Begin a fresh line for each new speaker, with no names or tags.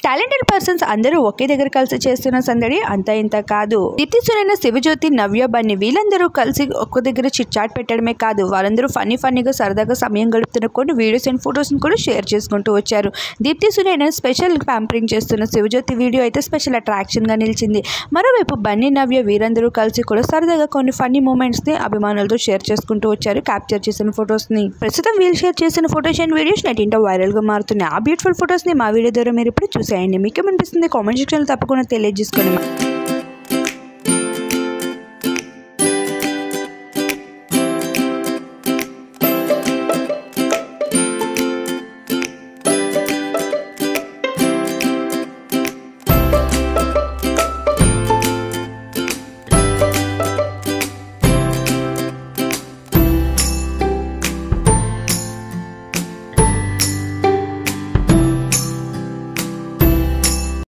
talented persons అందరూ ఒకే దగ్గర కలిసి చేస్తున్న సందడి అంతా ఇంత కాదు దీప్తి సునైన శివజ్యోతి నవ్య బన్ని వీళ్ళందరూ కలిసి ఒక్క దగ్గర చిట్ చాట్ పెట్టడమే కాదు వాళ్ళందరూ ఫన్నీ ఫన్నీగా సరదాగా సమయం గడుపుతున్న కొన్ని వీడియోస్ అండ్ ఫొటోస్ కూడా షేర్ చేసుకుంటూ వచ్చారు దీప్తి సునైన స్పెషల్ ప్యాంపరింగ్ చేస్తున్న శివజ్యోతి వీడియో అయితే స్పెషల్ అట్రాక్షన్ గా నిలిచింది మరోవైపు బన్నీ నవ్య వీరందరూ కలిసి కూడా సరదాగా కొన్ని ఫన్నీ మూమెంట్స్ ని అభిమానులతో షేర్ చేసుకుంటూ వచ్చారు క్యాప్చర్ చేసిన ఫొటోస్ ని ప్రస్తుతం వీళ్ళు షేర్ చేసిన ఫొటోస్ అండ్ వీడియోస్ నెటింటో వైరల్ గా మారుతున్నాయి ఆ బ్యూటిఫుల్ ఫొటోస్ ని మా వీడియో ద్వారా మీరు ఇప్పుడు చూసేయండి మీకు ఏమనిపిస్తుంది కామెంట్ సెక్షన్ లో తప్పకుండా తెలియజేసుకోండి